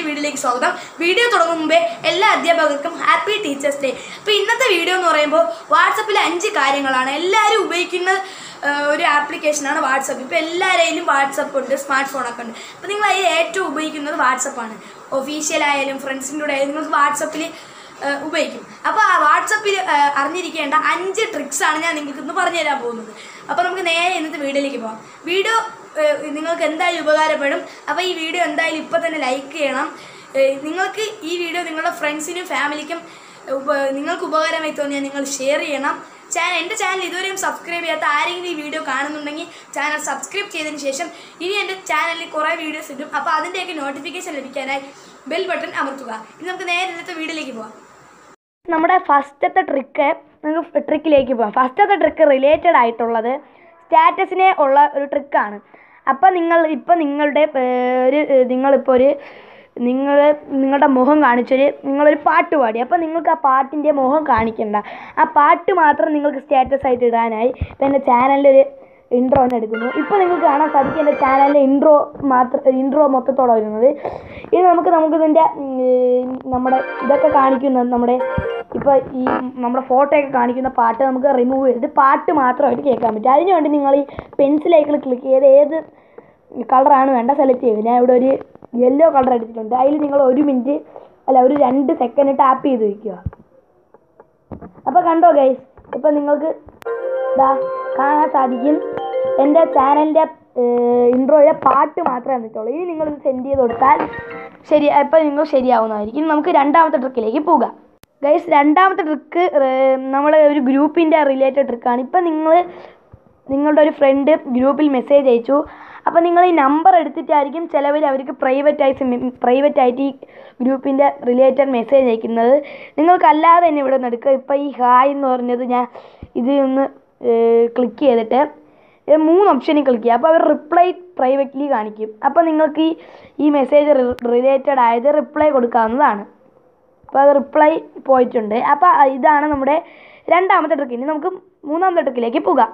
പുതിയൊരു വീഡിയോയിലേക്ക് സ്വാഗതം വീഡിയോ തുടങ്ങും മുമ്പേ എല്ലാ അധ്യാപകർക്കും ഹാപ്പി ടീച്ചേഴ്സ് ഡേ അപ്പോൾ ഇന്നത്തെ വീഡിയോ എന്ന് പറയുമ്പോൾ വാട്സപ്പിലെ അഞ്ച് കാര്യങ്ങളാണ് എല്ലാവരും ഉപയോഗിക്കുന്ന ആ, ഒരു ആപ്ലിക്കേഷനാണ് വാട്സപ്പ് ഇപ്പോൾ എല്ലാവരെയും വാട്സപ്പ് ഉണ്ട് സ്മാർട്ട് ഫോണൊക്കെ ഉണ്ട് അപ്പോൾ നിങ്ങൾ അതിൽ ഏറ്റവും ഉപയോഗിക്കുന്നത് വാട്സപ്പാണ് ഒഫീഷ്യലായാലും ഫ്രണ്ട്സിൻ്റെ കൂടെ ആയാലും നിങ്ങൾക്ക് വാട്സപ്പിൽ ഉപയോഗിക്കും അപ്പോൾ ആ വാട്സപ്പിൽ അറിഞ്ഞിരിക്കേണ്ട അഞ്ച് ട്രിക്സാണ് ഞാൻ നിങ്ങൾക്ക് ഇന്ന് പറഞ്ഞു തരാൻ പോകുന്നത് അപ്പോൾ നമുക്ക് നേരെ ഇന്നത്തെ വീഡിയോയിലേക്ക് പോകാം വീഡിയോ ഏഹ് നിങ്ങൾക്ക് എന്തായാലും ഉപകാരപ്പെടും അപ്പോൾ ഈ വീഡിയോ എന്തായാലും ഇപ്പോൾ തന്നെ ലൈക്ക് ചെയ്യണം ഏഹ് നിങ്ങൾക്ക് ഈ വീഡിയോ നിങ്ങളുടെ ഫ്രണ്ട്സിനും ഫാമിലിക്കും ഉപ നിങ്ങൾക്ക് ഉപകാരമായി തോന്നിയാൽ നിങ്ങൾ ഷെയർ ചെയ്യണം ചാനൽ എൻ്റെ ചാനൽ ഇതുവരെയും സബ്സ്ക്രൈബ് ചെയ്യാത്ത ആരെങ്കിലും ഈ വീഡിയോ കാണുന്നുണ്ടെങ്കിൽ ചാനൽ സബ്സ്ക്രൈബ് ചെയ്തതിന് ശേഷം ഇനി എൻ്റെ ചാനലിൽ കുറേ വീഡിയോസ് ഇടും അപ്പോൾ അതിൻ്റെയൊക്കെ നോട്ടിഫിക്കേഷൻ ലഭിക്കാനായി ബെൽ ബട്ടൺ അമർത്തുക ഇനി നമുക്ക് നേരെ ഇന്നത്തെ വീഡിയോയിലേക്ക് പോകാം നമ്മുടെ ഫസ്റ്റത്തെ ട്രിക്ക് നമുക്ക് ട്രിക്കിലേക്ക് പോകാം ഫസ്റ്റത്തെ ട്രിക്ക് റിലേറ്റഡ് ആയിട്ടുള്ളത് സ്റ്റാറ്റസിനെ ഉള്ള ഒരു ട്രിക്കാണ് അപ്പം നിങ്ങൾ ഇപ്പം നിങ്ങളുടെ ഏർ, ഒരു ഏർ, നിങ്ങളിപ്പോൾ ഒരു നിങ്ങൾ നിങ്ങളുടെ മുഖം കാണിച്ചൊരു നിങ്ങളൊരു പാട്ട് പാടി അപ്പം നിങ്ങൾക്ക് ആ പാട്ടിൻ്റെ മുഖം കാണിക്കണ്ട ആ പാട്ട് മാത്രം നിങ്ങൾക്ക് സ്റ്റാറ്റസ് ആയിട്ട് ഇടാനായി ഇപ്പം എൻ്റെ ചാനലിലൊരു ഇൻട്രോ തന്നെ എടുക്കുന്നു ഇപ്പോൾ നിങ്ങൾക്ക് കാണാൻ സാധിക്കും എൻ്റെ ചാനലിലെ ഇൻട്രോ മാത്രം ഇൻട്രോ മൊത്തത്തോടെ വരുന്നത് ഇനി നമുക്ക് നമുക്ക് ഇതിൻ്റെ നമ്മുടെ ഇതൊക്കെ കാണിക്കുന്നത് നമ്മുടെ ഇപ്പോൾ ഈ നമ്മുടെ ഫോട്ടോയൊക്കെ കാണിക്കുന്ന പാട്ട് നമുക്ക് റിമൂവ് ചെയ്തിട്ട് പാട്ട് മാത്രമായിട്ട് കേൾക്കാൻ പറ്റും അതിന് വേണ്ടി നിങ്ങൾ ഈ പെൻസിലൈക്കിൾ ക്ലിക്ക് ചെയ്ത് ഏത് കളറാണ് വേണ്ട സെലക്ട് ചെയ്യുക ഞാൻ ഇവിടെ ഒരു യെല്ലോ കളർ എടുത്തിട്ടുണ്ട് അതിൽ നിങ്ങൾ ഒരു മിനിറ്റ് അല്ല ഒരു രണ്ട് സെക്കൻഡ് ടാപ്പ് ചെയ്ത് വയ്ക്കുക അപ്പോൾ കണ്ടോ ഗൈസ് ഇപ്പം നിങ്ങൾക്ക് ഇതാ കാണാൻ സാധിക്കും എൻ്റെ ചാനലിൻ്റെ ഇൻട്രോയിലെ പാട്ട് മാത്രമേ വന്നിട്ടുള്ളൂ ഇനി നിങ്ങൾ സെൻഡ് ചെയ്ത് കൊടുത്താൽ ശരി ഇപ്പം നിങ്ങൾ ശരിയാവുന്നതായിരിക്കും നമുക്ക് രണ്ടാമത്തെ ട്രിക്കിലേക്ക് പോകാം ഗൈസ് രണ്ടാമത്തെ ട്രിക്ക് നമ്മൾ ഒരു ഗ്രൂപ്പിൻ്റെ റിലേറ്റഡ് ട്രിക്കാണ് ഇപ്പം നിങ്ങൾ നിങ്ങളുടെ ഒരു ഫ്രണ്ട് ഗ്രൂപ്പിൽ മെസ്സേജ് അയച്ചു അപ്പോൾ നിങ്ങൾ ഈ നമ്പർ എടുത്തിട്ടായിരിക്കും ചിലവർ അവർക്ക് പ്രൈവറ്റ് ആയിട്ട് പ്രൈവറ്റ് ആയിട്ട് ഈ ഗ്രൂപ്പിൻ്റെ റിലേറ്റഡ് മെസ്സേജ് അയക്കുന്നത് നിങ്ങൾക്കല്ലാതെ തന്നെ ഇവിടെ നിന്ന് എടുക്കുക ഇപ്പോൾ ഈ ഹായ് എന്ന് പറഞ്ഞത് ഞാൻ ഇത് ഒന്ന് ക്ലിക്ക് ചെയ്തിട്ട് ഇത് മൂന്ന് ഓപ്ഷനിൽ ക്ലിക്ക് ചെയ്യുക അപ്പോൾ അവർ റിപ്ലൈ പ്രൈവറ്റ്ലി കാണിക്കും അപ്പോൾ നിങ്ങൾക്ക് ഈ ഈ മെസ്സേജ് റിലേറ്റഡ് ആയത് റിപ്ലൈ കൊടുക്കാവുന്നതാണ് അപ്പോൾ അത് റിപ്ലൈ പോയിട്ടുണ്ട് അപ്പോൾ ഇതാണ് നമ്മുടെ രണ്ടാമത്തെ ട്രിക്ക് ഇനി നമുക്ക് മൂന്നാമത്തെ ട്രിക്കിലേക്ക് പോകാം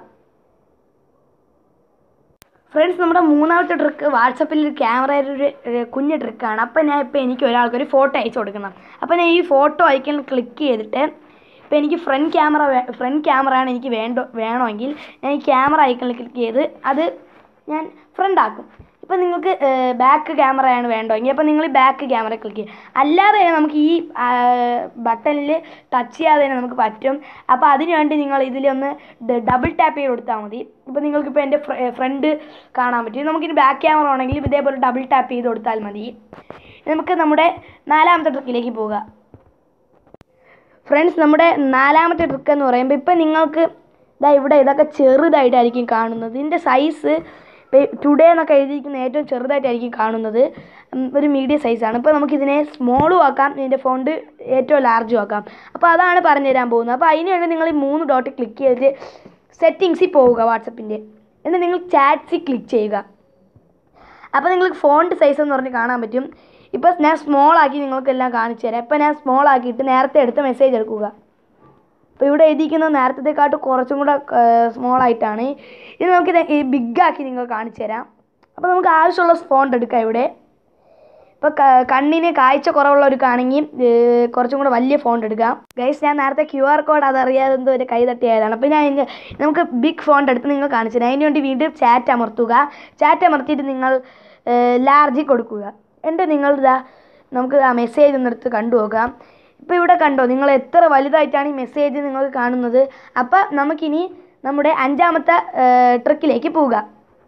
ഫ്രണ്ട്സ് നമ്മുടെ മൂന്നാമത്തെ ട്രിക്ക് വാട്സപ്പിൽ ഒരു ക്യാമറയുടെ ഒരു ഒരു കുഞ്ഞ് ട്രിക്കാണ് അപ്പോൾ ഞാൻ ഇപ്പോൾ എനിക്ക് ഒരാൾക്ക് ഒരു ഫോട്ടോ അയച്ചു കൊടുക്കണം അപ്പോൾ ഞാൻ ഈ ഫോട്ടോ അയക്കാൻ ക്ലിക്ക് ചെയ്തിട്ട് ഇപ്പോൾ എനിക്ക് ഫ്രണ്ട് ക്യാമറ ഫ്രണ്ട് ക്യാമറയാണ് എനിക്ക് വേണ്ട വേണമെങ്കിൽ ഞാൻ ഈ ക്യാമറ ഐക്കണിൽ ക്ലിക്ക് ചെയ്ത് അത് ഞാൻ ഫ്രണ്ട് ആക്കും ഇപ്പം നിങ്ങൾക്ക് ബാക്ക് ക്യാമറയാണ് വേണ്ടതെങ്കിൽ അപ്പോൾ നിങ്ങൾ ബാക്ക് ക്യാമറ ക്ലിക്ക് ചെയ്യും അല്ലാതെ തന്നെ നമുക്ക് ഈ ബട്ടണിൽ ടച്ച് ചെയ്യാതെ തന്നെ നമുക്ക് പറ്റും അപ്പോൾ അതിന് വേണ്ടി നിങ്ങൾ ഇതിലൊന്ന് ഡബിൾ ടാപ്പ് ചെയ്ത് കൊടുത്താൽ മതി ഇപ്പോൾ നിങ്ങൾക്കിപ്പോൾ എൻ്റെ ഫ്രണ്ട് കാണാൻ പറ്റും നമുക്കിനി ബാക്ക് ക്യാമറ ആണെങ്കിൽ ഇതേപോലെ ഡബിൾ ടാപ്പ് ചെയ്ത് കൊടുത്താൽ മതി നമുക്ക് നമ്മുടെ നാലാമത്തെ ട്രിക്കിലേക്ക് പോകാം ഫ്രണ്ട്സ് നമ്മുടെ നാലാമത്തെ ട്രിക്ക് എന്ന് പറയുമ്പോൾ ഇപ്പം നിങ്ങൾക്ക് ഇതാ ഇവിടെ ഇതൊക്കെ ചെറുതായിട്ടായിരിക്കും കാണുന്നത് ഇതിൻ്റെ സൈസ് ഇപ്പോൾ ടുഡേ എന്നൊക്കെ എഴുതിയിരിക്കുന്ന ഏറ്റവും ചെറുതായിട്ടായിരിക്കും കാണുന്നത് ഉം, ഒരു മീഡിയം സൈസാണ് ഇപ്പോൾ നമുക്കിതിനെ സ്മോളും ആക്കാം ഇതിൻ്റെ ഫോണ്ട് ഏറ്റവും ലാർജും ആക്കാം അപ്പോൾ അതാണ് പറഞ്ഞു തരാൻ പോകുന്നത് അപ്പോൾ അതിന് വേണ്ടി നിങ്ങൾ ഈ മൂന്ന് ഡോട്ട് ക്ലിക്ക് ചെയ്തിട്ട് സെറ്റിങ്സിൽ പോവുക വാട്സപ്പിൻ്റെ എന്നിട്ട് നിങ്ങൾ ചാറ്റ്സിൽ ക്ലിക്ക് ചെയ്യുക അപ്പോൾ നിങ്ങൾക്ക് ഫോണ്ട് സൈസ് എന്ന് പറഞ്ഞ് കാണാൻ പറ്റും ഇപ്പോൾ ഞാൻ സ്മോൾ ആക്കി നിങ്ങൾക്കെല്ലാം കാണിച്ചു തരാം ഇപ്പോൾ ഞാൻ സ്മോൾ ആക്കിയിട്ട് നേരത്തെ എടുത്ത മെസ്സേജ് എടുക്കുക അപ്പോൾ ഇവിടെ എഴുതിയിരിക്കുന്നത് നേരത്തേക്കാട്ട് കുറച്ചും കൂടെ സ്മോൾ ആയിട്ടാണ് ഇത് നമുക്ക് ഈ ബിഗ് ആക്കി നിങ്ങൾ കാണിച്ചു തരാം അപ്പോൾ നമുക്ക് ആവശ്യമുള്ള ഫോണ്ട് എടുക്കാം ഇവിടെ ഇപ്പോൾ കണ്ണിന് കാഴ്ച കുറവുള്ളവർക്കാണെങ്കിൽ ഏർ, കുറച്ചും കൂടെ വലിയ ഫോണ്ട് എടുക്കാം ഗൈസ് ഞാൻ നേരത്തെ ക്യു ആർ കോഡ് അതറിയാതെ എന്തോ ഒരു കൈ തട്ടിയായതാണ് അപ്പോൾ ഞാൻ ഇതിന് നമുക്ക് ബിഗ് ഫോണ്ട് എടുത്ത് നിങ്ങൾ കാണിച്ചു തരാം അതിന് വേണ്ടി വീണ്ടും ചാറ്റ് അമർത്തുക ചാറ്റ് അമർത്തിയിട്ട് നിങ്ങൾ ലാർജിൽ കൊടുക്കുക എന്നിട്ട് നിങ്ങൾ ഇതാ നമുക്ക് ആ മെസ്സേജ് ഒന്നെടുത്ത് കണ്ടു നോക്കാം ഇപ്പോൾ ഇവിടെ കണ്ടോ നിങ്ങൾ എത്ര വലുതായിട്ടാണ് ഈ മെസ്സേജ് നിങ്ങൾ കാണുന്നത് അപ്പോൾ നമുക്കിനി നമ്മുടെ അഞ്ചാമത്തെ ട്രിക്കിലേക്ക് പോകാം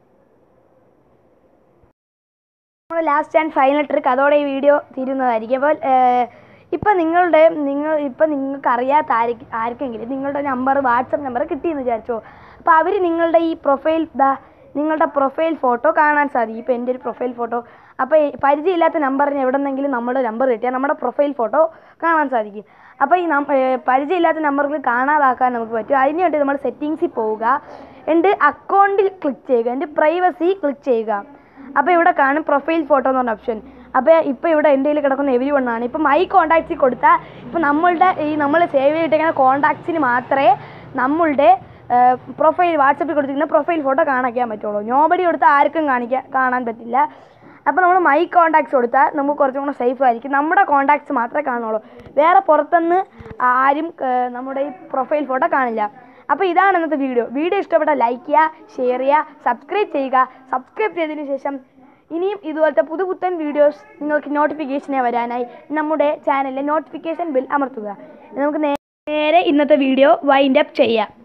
നമ്മുടെ ലാസ്റ്റ് ആൻഡ് ഫൈനൽ ട്രിക്ക് അതോടെ ഈ വീഡിയോ തീരുന്നതായിരിക്കും അപ്പോൾ ഇപ്പം നിങ്ങളുടെ നിങ്ങൾ ഇപ്പം നിങ്ങൾക്ക് അറിയാത്ത ആര് ആർക്കെങ്കിലും നിങ്ങളുടെ നമ്പർ വാട്സപ്പ് നമ്പർ കിട്ടിയെന്ന് വിചാരിച്ചോ അപ്പോൾ അവർ നിങ്ങളുടെ ഈ പ്രൊഫൈൽ ദാ നിങ്ങളുടെ പ്രൊഫൈൽ ഫോട്ടോ കാണാൻ സാധിക്കും ഇപ്പോൾ എൻ്റെ ഒരു പ്രൊഫൈൽ ഫോട്ടോ അപ്പോൾ ഈ പരിചയമില്ലാത്ത നമ്പറിന് എവിടെന്നെങ്കിലും നമ്മുടെ നമ്പർ കിട്ടിയാൽ നമ്മുടെ പ്രൊഫൈൽ ഫോട്ടോ കാണാൻ സാധിക്കും അപ്പോൾ ഈ നം ഏർ പരിചയമില്ലാത്ത നമ്പറുകൾ കാണാതാക്കാൻ നമുക്ക് പറ്റും അതിന് വേണ്ടി നമ്മൾ സെറ്റിങ്സിൽ പോവുക എന്നിട്ട് അക്കൗണ്ടിൽ ക്ലിക്ക് ചെയ്യുക എന്നിട്ട് പ്രൈവസി ക്ലിക്ക് ചെയ്യുക അപ്പോൾ ഇവിടെ കാണും പ്രൊഫൈൽ ഫോട്ടോ എന്ന് പറഞ്ഞ ഓപ്ഷൻ അപ്പോൾ ഇപ്പോൾ ഇവിടെ എൻ്റെ കയ്യിൽ കിടക്കുന്ന എവരി വണ്ണാണ് ഇപ്പോൾ മൈ കോൺടാക്ട്സിൽ കൊടുത്താൽ ഇപ്പോൾ നമ്മളുടെ ഈ നമ്മൾ സേവ് ചെയ്തിരിക്കുന്ന കോൺടാക്ട്സിന് മാത്രമേ നമ്മളുടെ പ്രൊഫൈൽ വാട്സപ്പിൽ കൊടുത്തിരിക്കുന്ന പ്രൊഫൈൽ ഫോട്ടോ കാണിക്കാൻ പറ്റുള്ളൂ നോബടി കൊടുത്താൽ ആർക്കും കാണിക്കാൻ കാണാൻ പറ്റില്ല അപ്പോൾ നമ്മൾ മൈ കോണ്ടാക്ട്സ് കൊടുത്താൽ നമുക്ക് കുറച്ചും കൂടെ സേഫ് ആയിരിക്കും നമ്മുടെ കോണ്ടാക്ട്സ് മാത്രമേ കാണുള്ളൂ വേറെ പുറത്തുനിന്ന് ആരും ഏർ, നമ്മുടെ ഈ പ്രൊഫൈൽ ഫോട്ടോ കാണില്ല അപ്പോൾ ഇതാണ് ഇന്നത്തെ വീഡിയോ വീഡിയോ ഇഷ്ടപ്പെട്ടാൽ ലൈക്ക് ചെയ്യുക ഷെയർ ചെയ്യുക സബ്സ്ക്രൈബ് ചെയ്യുക സബ്സ്ക്രൈബ് ചെയ്തതിന് ശേഷം ഇനിയും ഇതുപോലത്തെ പുതുപുത്തൻ വീഡിയോസ് നിങ്ങൾക്ക് നോട്ടിഫിക്കേഷനെ വരാനായി നമ്മുടെ ചാനലിലെ നോട്ടിഫിക്കേഷൻ ബിൽ അമർത്തുക നമുക്ക് നേ- നേരെ ഇന്നത്തെ വീഡിയോ വൈൻഡ് അപ്പ് ചെയ്യാം